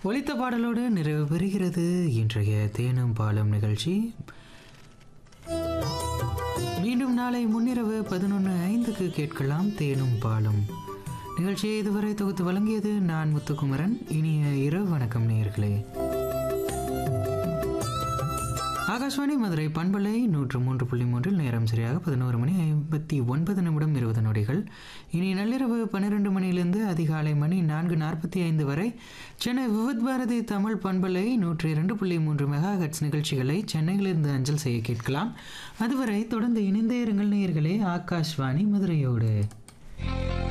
ஒலித்த பாடலோடு நிறைவு பெறுகிறது இன்றைய தேனும் பாலும் நிகழ்ச்சி மீண்டும் நாளை முன்னிரவு பதினொன்று ஐந்துக்கு கேட்கலாம் தேனும் பாலும் நிகழ்ச்சியை இதுவரை தொகுத்து வழங்கியது நான் முத்துக்குமரன் இனிய இரவு வணக்கம் நேயர்களே ஆகாஷ்வாணி மதுரை பண்பலை நூற்று மூன்று புள்ளி மூன்றில் நேரம் சரியாக பதினோரு மணி ஐம்பத்தி ஒன்பது நிமிடம் இருபது நொடிகள் இனி நள்ளிரவு பன்னிரெண்டு மணியிலிருந்து அதிகாலை மணி நான்கு நாற்பத்தி ஐந்து வரை சென்னை விவித் பாரதி தமிழ் பண்பலை நூற்றி இரண்டு புள்ளி மூன்று மெகா ஹெட்ஸ் நிகழ்ச்சிகளை சென்னையிலிருந்து அஞ்சல் செய்ய கேட்கலாம் அதுவரை தொடர்ந்து இணைந்தே இருங்கள் நேயர்களே ஆகாஷ்வாணி மதுரையோடு